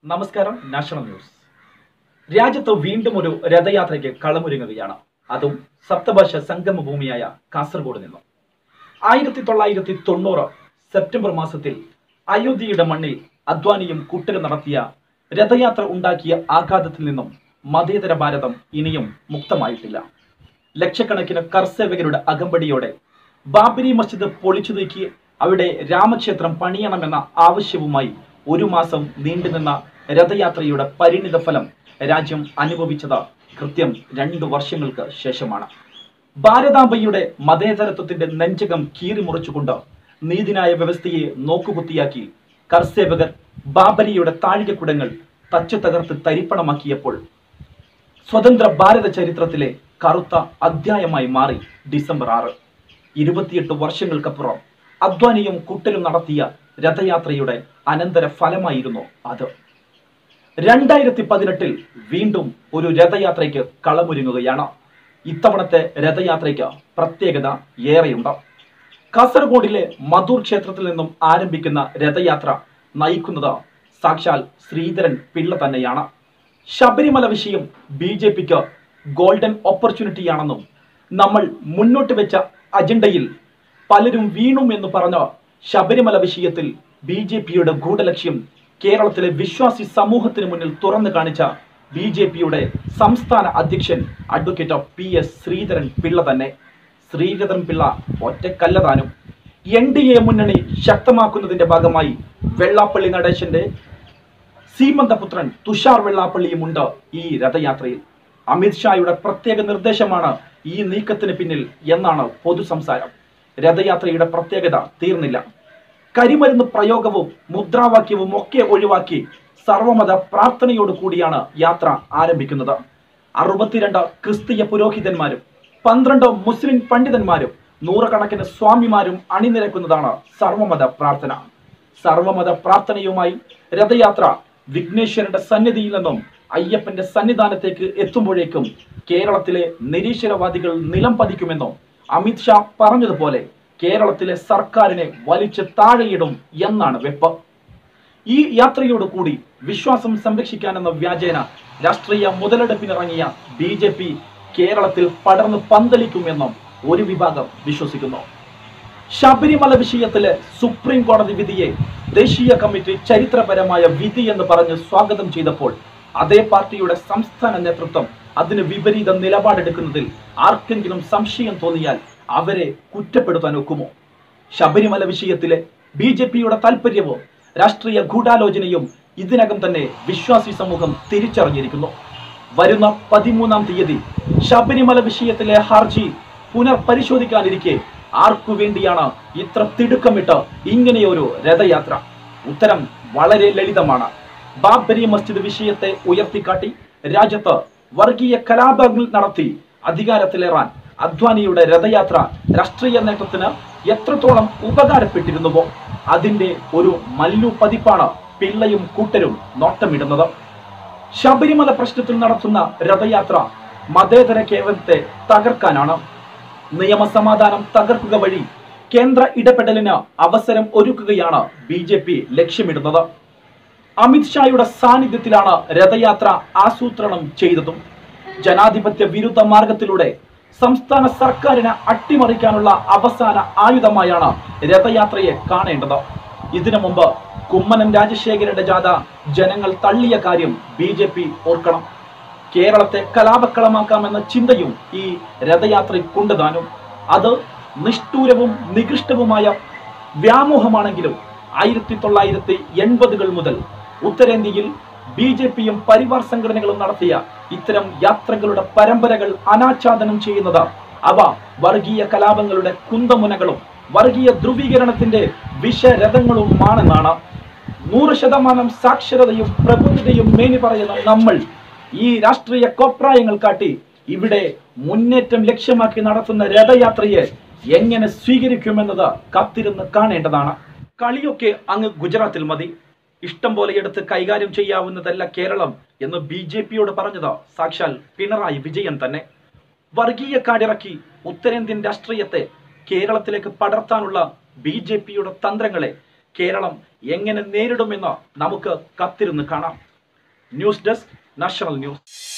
നമസ്കാരം national news രാജ്യത്ത് വീണ്ടും ഒരു രഥയാത്രയ്ക്ക് കളമൊരുങ്ങുകയാണ് അതും സപ്തഭാഷ സംഗമ ഭൂമിയായ കാസർഗോഡ് നിന്നും ആയിരത്തി തൊള്ളായിരത്തി തൊണ്ണൂറ് സെപ്റ്റംബർ മാസത്തിൽ അയോധ്യയുടെ മണ്ണിൽ അദ്വാനിയും കുട്ടരും നടത്തിയ രഥയാത്ര ഉണ്ടാക്കിയ ആഘാതത്തിൽ നിന്നും മതേതര ഭാരതം ഇനിയും മുക്തമായിട്ടില്ല ലക്ഷക്കണക്കിന് കർസേവകരുടെ അകമ്പടിയോടെ ബാബരി മസ്ജിദ് പൊളിച്ചു നീക്കി അവിടെ രാമക്ഷേത്രം പണിയണമെന്ന ആവശ്യവുമായി ഒരു മാസം നീണ്ടുനിന്ന രഥയാത്രയുടെ പരിണിത ഫലം രാജ്യം അനുഭവിച്ചത് കൃത്യം രണ്ടു വർഷങ്ങൾക്ക് ശേഷമാണ് ഭാരതാംബയുടെ മതേതരത്വത്തിന്റെ നെഞ്ചകം കീറിമുറിച്ചുകൊണ്ട് നീതിന്യായ വ്യവസ്ഥയെ നോക്കുകുത്തിയാക്കി കർസേവകർ ബാബരിയുടെ താഴികക്കുടങ്ങൾ തച്ചു തകർത്ത് തരിപ്പണമാക്കിയപ്പോൾ സ്വതന്ത്ര ഭാരത ചരിത്രത്തിലെ കറുത്ത അധ്യായമായി മാറി ഡിസംബർ ആറ് ഇരുപത്തിയെട്ട് വർഷങ്ങൾക്കപ്പുറം അദ്വാനിയും കുട്ടലും നടത്തിയ രഥയാത്രയുടെ അനന്തര ഫലമായിരുന്നു അത് രണ്ടായിരത്തി പതിനെട്ടിൽ വീണ്ടും ഒരു രഥയാത്രയ്ക്ക് കളമൊരുങ്ങുകയാണ് ഇത്തവണത്തെ രഥയാത്രയ്ക്ക് പ്രത്യേകത ഏറെയുണ്ട് കാസർഗോഡിലെ മധൂർ ക്ഷേത്രത്തിൽ നിന്നും ആരംഭിക്കുന്ന രഥയാത്ര നയിക്കുന്നത് സാക്ഷാൽ ശ്രീധരൻ പിള്ള തന്നെയാണ് ശബരിമല വിഷയം ബി ജെ പിക്ക് ഗോൾഡൻ ഓപ്പർച്യൂണിറ്റിയാണെന്നും നമ്മൾ മുന്നോട്ട് വെച്ച അജണ്ടയിൽ പലരും വീണും എന്ന് പറഞ്ഞ ശബരിമല വിഷയത്തിൽ ബി ജെ പിയുടെ ഗൂഢലക്ഷ്യം കേരളത്തിലെ വിശ്വാസി സമൂഹത്തിന് മുന്നിൽ തുറന്നു കാണിച്ച ബി ജെ പിയുടെ സംസ്ഥാന അധ്യക്ഷൻ advocate P S Sreedharan Pillai തന്നെ ശ്രീധരൻ പിള്ള ഒറ്റക്കല്ലതാനും എൻ ഡി എ മുന്നണി ശക്തമാക്കുന്നതിന്റെ ഭാഗമായി വെള്ളാപ്പള്ളി നടേശന്റെ സീമന്തപുത്രൻ തുഷാർ വെള്ളാപ്പള്ളിയുമുണ്ട് ഈ രഥയാത്രയിൽ അമിത്ഷായുടെ പ്രത്യേക നിർദ്ദേശമാണ് ഈ നീക്കത്തിന് പിന്നിൽ എന്നാണ് പൊതു സംസാരം രഥയാത്രയുടെ പ്രത്യേകത തീർന്നില്ല കരിമരുന്ന് പ്രയോഗവും മുദ്രാവാക്യവും ഒക്കെ ഒഴിവാക്കി സർവമത പ്രാർത്ഥനയോട് കൂടിയാണ് യാത്ര ആരംഭിക്കുന്നത് അറുപത്തിരണ്ട് ക്രിസ്തീയ പുരോഹിതന്മാരും പന്ത്രണ്ട് മുസ്ലിം പണ്ഡിതന്മാരും നൂറുകണക്കിന് സ്വാമിമാരും അണിനിരക്കുന്നതാണ് സർവമത പ്രാർത്ഥന സർവമത പ്രാർത്ഥനയുമായി രഥയാത്ര വിഘ്നേശ്വരന്റെ സന്നിധിയിൽ നിന്നും അയ്യപ്പന്റെ സന്നിധാനത്തേക്ക് എത്തുമ്പോഴേക്കും കേരളത്തിലെ നിരീശ്വരവാദികൾ നിലം പതിക്കുമെന്നും അമിത്ഷാ പറഞ്ഞതുപോലെ കേരളത്തിലെ സർക്കാരിനെ വലിച്ചു താഴെയിടും എന്നാണ് വെപ്പ് ഈ യാത്രയോട് കൂടി വിശ്വാസം സംരക്ഷിക്കാനെന്ന വ്യാജേന രാഷ്ട്രീയ മുതലെടുപ്പിനിറങ്ങിയ ബി ജെ പി കേരളത്തിൽ പടർന്ന് പന്തലിക്കുമെന്നും ഒരു വിഭാഗം വിശ്വസിക്കുന്നു ശബരിമല വിഷയത്തിലെ സുപ്രീം കോടതി വിധിയെ ദേശീയ കമ്മിറ്റി ചരിത്രപരമായ വിധി എന്ന് പറഞ്ഞ് സ്വാഗതം ചെയ്തപ്പോൾ അതേ പാർട്ടിയുടെ സംസ്ഥാന നേതൃത്വം അതിന് വിപരീത നിലപാടെടുക്കുന്നതിൽ ആർക്കെങ്കിലും സംശയം തോന്നിയാൽ അവരെ കുറ്റപ്പെടുത്താൻ ഒക്കുമോ ശബരിമല വിഷയത്തിലെ ബി ജെ പിയുടെ താല്പര്യവും രാഷ്ട്രീയ ഗൂഢാലോചനയും ഇതിനകം തന്നെ വിശ്വാസി സമൂഹം തിരിച്ചറിഞ്ഞിരിക്കുന്നു വരുന്ന പതിമൂന്നാം തീയതി ശബരിമല വിഷയത്തിലെ ഹർജി പുനർപരിശോധിക്കാനിരിക്കെ ആർക്കു വേണ്ടിയാണ് ഇത്ര തിടുക്കമിട്ട് ഇങ്ങനെയൊരു രഥയാത്ര ഉത്തരം വളരെ ലളിതമാണ് ബാബരി മസ്ജിദ് വിഷയത്തെ ഉയർത്തിക്കാട്ടി രാജ്യത്ത് വർഗീയ കലാപങ്ങൾ നടത്തി അധികാരത്തിലേറാൻ അദ്വാനിയുടെ രഥയാത്ര രാഷ്ട്രീയ നേട്ടത്തിന് എത്രത്തോളം ഉപകാരപ്പെട്ടിരുന്നുവോ അതിന്റെ ഒരു മല്ലു പതിപ്പാണ് പിള്ളയും കൂട്ടരും നോട്ടമിടുന്നത് ശബരിമല പ്രശ്നത്തിൽ നടത്തുന്ന രഥയാത്ര മതേതര കേരളത്തെ തകർക്കാനാണ് നിയമസമാധാനം തകർക്കുക വഴി കേന്ദ്ര ഇടപെടലിന് അവസരം ഒരുക്കുകയാണ് ബി ജെ പി ലക്ഷ്യമിടുന്നത് അമിത്ഷായുടെ സാന്നിധ്യത്തിലാണ് രഥയാത്ര ആസൂത്രണം ചെയ്തതും ജനാധിപത്യ വിരുദ്ധ മാർഗത്തിലൂടെ സംസ്ഥാന സർക്കാരിനെ അട്ടിമറിക്കാനുള്ള അവസാന ആയുധമായാണ് രഥയാത്രയെ കാണേണ്ടത് ഇതിനു മുമ്പ് കുമ്മനം രാജശേഖരന്റെ ജാഥ ജനങ്ങൾ തള്ളിയ കാര്യം ബി ജെ പി ഓർക്കണം കേരളത്തെ കലാപക്കളമാക്കാമെന്ന ചിന്തയും ഈ രഥയാത്രയ്ക്കുണ്ടതാനും അത് നിഷ്ഠൂരവും നികൃഷ്ടവുമായ വ്യാമോഹമാണെങ്കിലും ആയിരത്തി തൊള്ളായിരത്തി എൺപതുകൾ മുതൽ ഉത്തരേന്ത്യയിൽ ബി ജെ പിയും പരിവാർ സംഘടനകളും നടത്തിയ ഇത്തരം യാത്രകളുടെ പരമ്പരകൾ അനാച്ഛാദനം ചെയ്യുന്നത് അവ വർഗീയ കലാപങ്ങളുടെ കുന്തമുനകളും വർഗീയ ധ്രുവീകരണത്തിന്റെ വിഷരഥങ്ങളുമാണെന്നാണ് നൂറ് ശതമാനം സാക്ഷരതയും പ്രബുദ്ധതയും മേനി പറയുന്ന നമ്മൾ ഈ രാഷ്ട്രീയ കോപ്രായങ്ങൾ കാട്ടി ഇവിടെ മുന്നേറ്റം ലക്ഷ്യമാക്കി നടത്തുന്ന രഥയാത്രയെ എങ്ങനെ സ്വീകരിക്കുമെന്നത് കാത്തിരുന്ന് കാണേണ്ടതാണ് കളിയൊക്കെ അങ്ങ് ഗുജറാത്തിൽ മതി ഇഷ്ടം പോലെ എടുത്ത് കൈകാര്യം ചെയ്യാവുന്നതല്ല കേരളം എന്ന് ബി ജെ പിയോട് പറഞ്ഞത് സാക്ഷാൽ പിണറായി വിജയൻ തന്നെ വർഗീയ കാടിറക്കി ഉത്തരേന്ത്യൻ രാഷ്ട്രീയത്തെ കേരളത്തിലേക്ക് പടർത്താനുള്ള ബി ജെ പിയുടെ തന്ത്രങ്ങളെ കേരളം എങ്ങനെ നേരിടുമെന്ന് നമുക്ക് കത്തിരുന്ന് കാണാം ന്യൂസ് ഡെസ്ക് നാഷണൽ ന്യൂസ്